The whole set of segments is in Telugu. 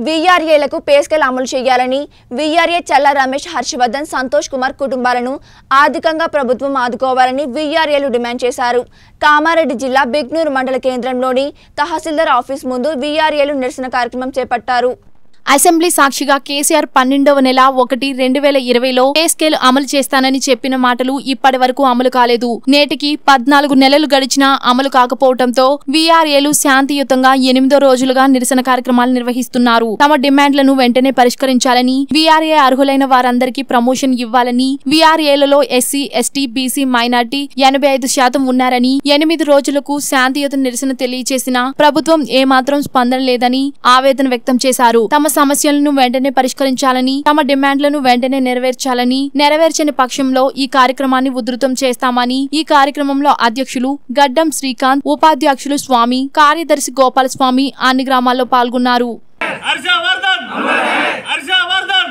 వీఆర్ఏలకు పే స్కేల్ అమలు చేయాలని వీఆర్ఏ చల్ల రమేష్ హర్షవర్ధన్ సంతోష్ కుమార్ కుటుంబాలను ఆర్థికంగా ప్రభుత్వం ఆదుకోవాలని వీఆర్ఏలు డిమాండ్ చేశారు కామారెడ్డి జిల్లా బిగ్నూరు మండల కేంద్రంలోని తహసీల్దార్ ఆఫీస్ ముందు వీఆర్ఏలు నిరసన కార్యక్రమం చేపట్టారు అసెంబ్లీ సాక్షిగా కేసీఆర్ పన్నెండవ నెల ఒకటి రెండు వేల ఇరవైలో పే స్కేల్ అమలు చేస్తానని చెప్పిన మాటలు ఇప్పటి వరకు అమలు కాలేదు నేటికి పద్నాలుగు నెలలు గడిచినా అమలు కాకపోవడంతో వీఆర్ఏలు శాంతియుతంగా ఎనిమిదో రోజులుగా నిరసన కార్యక్రమాలు నిర్వహిస్తున్నారు తమ డిమాండ్లను వెంటనే పరిష్కరించాలని వీఆర్ఏ అర్హులైన వారందరికీ ప్రమోషన్ ఇవ్వాలని వీఆర్ఏలలో ఎస్సీ ఎస్టీ బీసీ మైనార్టీ ఎనభై ఐదు శాతం ఉన్నారని ఎనిమిది రోజులకు శాంతియుత నిరసన తెలియచేసిన ప్రభుత్వం ఏమాత్రం స్పందన లేదని ఆవేదన వ్యక్తం చేశారు తమ సమస్యలను వెంటనే పరిష్కరించాలని తమ డిమాండ్లను వెంటనే నెరవేర్చాలని నెరవేర్చని పక్షంలో ఈ కార్యక్రమాన్ని ఉధృతం చేస్తామని ఈ కార్యక్రమంలో అధ్యక్షులు గడ్డం శ్రీకాంత్ ఉపాధ్యక్షులు స్వామి కార్యదర్శి గోపాలస్వామి అన్ని గ్రామాల్లో పాల్గొన్నారు హర్షవర్ధన్ హర్షవర్ధన్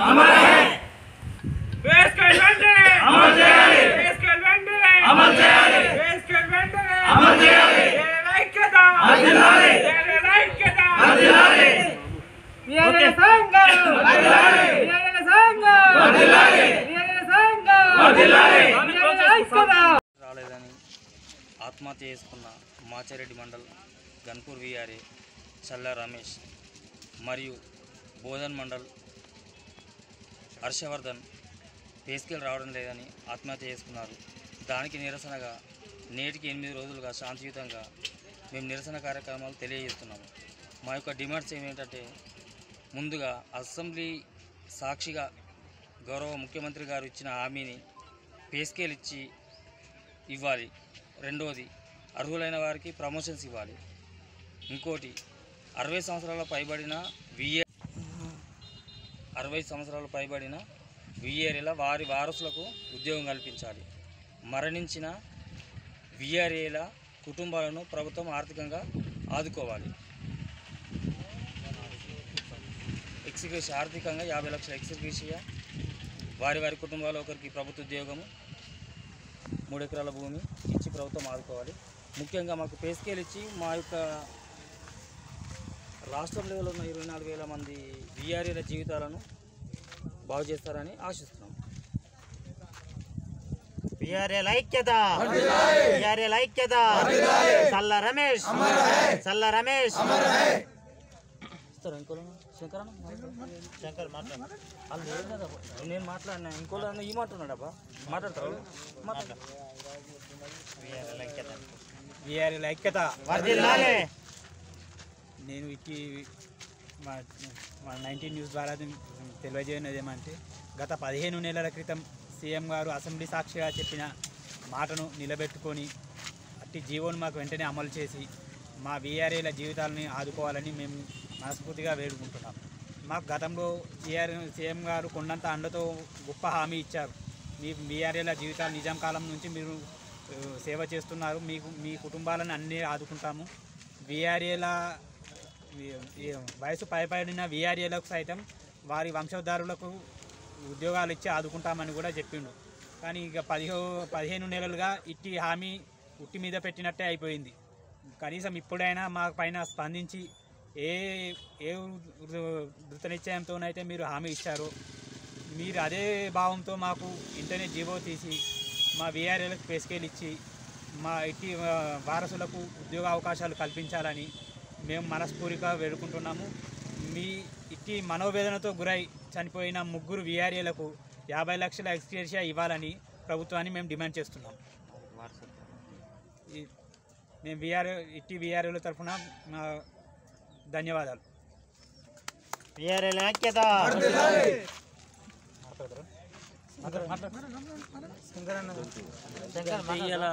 వేస్కెల్ వెంటనే అమలు చేయాలి వేస్కెల్ వెంటనే అమలు చేయాలి వేస్కెల్ వెంటనే అమలు చేయాలి ఐక్యత వర్ధిల్లాలి ఐక్యత వర్ధిల్లాలి వీరల సంఘం వర్ధిల్లాలి వీరల సంఘం వర్ధిల్లాలి వీరల సంఘం వర్ధిల్లాలి వీరల ఐక్యత రాలేదని ఆత్మహత్య చేసుకున్న మాచారెడ్డి మండల్ గన్పూర్ విఆర్ఏ చల్ల రమేష్ మరియు బోధన్ మండల్ హర్షవర్ధన్ పేస్కేల్ రావడం లేదని ఆత్మహత్య చేసుకున్నారు దానికి నిరసనగా నేటికి ఎనిమిది రోజులుగా శాంతియుతంగా మేము నిరసన కార్యక్రమాలు తెలియజేస్తున్నాము మా యొక్క డిమాండ్స్ ఏమిటంటే ముందుగా అసెంబ్లీ సాక్షిగా గౌరవ ముఖ్యమంత్రి గారు ఇచ్చిన హామీని పేస్కేల్ ఇచ్చి ఇవ్వాలి రెండోది అర్హులైన వారికి ప్రమోషన్స్ ఇవ్వాలి ఇంకోటి అరవై సంవత్సరాల పైబడిన విఏ అరవై సంవత్సరాలు పైబడిన విఏరీల వారి వారసులకు ఉద్యోగం కల్పించాలి మరణించిన విఆర్ఏల కుటుంబాలను ప్రభుత్వం ఆర్థికంగా ఆదుకోవాలి ఎక్సిక్యూషన్ ఆర్థికంగా యాభై లక్షల ఎక్సిక్యూషియా వారి వారి కుటుంబాల ఒకరికి ప్రభుత్వ ఉద్యోగము మూడు ఎకరాల భూమి ఇచ్చి ప్రభుత్వం ఆదుకోవాలి ముఖ్యంగా మాకు పే స్కేల్ ఇచ్చి మా యొక్క రాష్ట్రం లెవెల్లో ఉన్న ఇరవై నాలుగు వేల మంది విఆర్ఏల జీవితాలను బాగు చేస్తారని ఆశిస్తున్నాం పిఆర్ఎల్ ఐక్యత పిఆర్ఎల్ ఐక్యత చల్ల రమేష్ చల్ల రమేష్ ఇస్తారా ఇంకోళ్ళు శంకరన్న శంకర్ మాట్లాడు వాళ్ళు లేదు కదా నేను మాట్లాడినా ఇంకోళ్ళు ఈ మాట్లాడున్నాడబ్బా మాట్లాడతారు మాట్లాడతా పిఆర్ఎల్ ఐక్యత వీఆర్ఎల్ ఐక్యత వర్ధిల్లాలి నేను ఇట్టి మా మా నైన్టీన్ న్యూస్ ద్వారా తెలియజేయనది ఏమంటే గత పదిహేను నెలల క్రితం సీఎం గారు అసెంబ్లీ సాక్షిగా చెప్పిన మాటను నిలబెట్టుకొని అట్టి జీవోను మాకు వెంటనే అమలు చేసి మా వీఆర్ఏల జీవితాలని ఆదుకోవాలని మేము మనస్ఫూర్తిగా వేడుకుంటున్నాం మాకు గతంలో సీఆర్ సీఎం గారు కొండంత అండతో గొప్ప హామీ ఇచ్చారు మీ వీఆర్ఏల జీవితాలు నిజాం కాలం నుంచి మీరు ఆ, సేవ చేస్తున్నారు మీకు మీ కుటుంబాలను అన్నీ ఆదుకుంటాము వీఆర్ఏల వయసు పైపడిన వీఆర్ఏలకు సైతం వారి వంశధారులకు ఉద్యోగాలు ఇచ్చి ఆదుకుంటామని కూడా చెప్పిండు కానీ ఇక పదిహో పదిహేను నెలలుగా ఇట్టి హామీ ఉట్టి మీద పెట్టినట్టే అయిపోయింది కనీసం ఇప్పుడైనా మా పైన స్పందించి ఏ ఏ వృత నిశ్చయంతోనైతే మీరు హామీ ఇచ్చారో మీరు అదే భావంతో మాకు ఇంటర్నెట్ జీవో తీసి మా వీఆర్ఏలకు పేస్కేలు ఇచ్చి మా ఇట్టి ఆ, వారసులకు ఉద్యోగ అవకాశాలు కల్పించాలని మేము మనస్ఫూర్తిగా వేడుకుంటున్నాము మీ ఇట్టి మనోవేదనతో గురై చనిపోయిన ముగ్గురు వీఆర్ఏలకు యాభై లక్షల ఎక్స్గ్రేషియా ఇవ్వాలని ప్రభుత్వాన్ని మేము డిమాండ్ చేస్తున్నాం ఈ- మేము వీఆర్ఏ ఇట్టి వీఆర్ఏల తరఫున మా ధన్యవాదాలు పిఆర్ఎల్ ఐక్యత ఇలా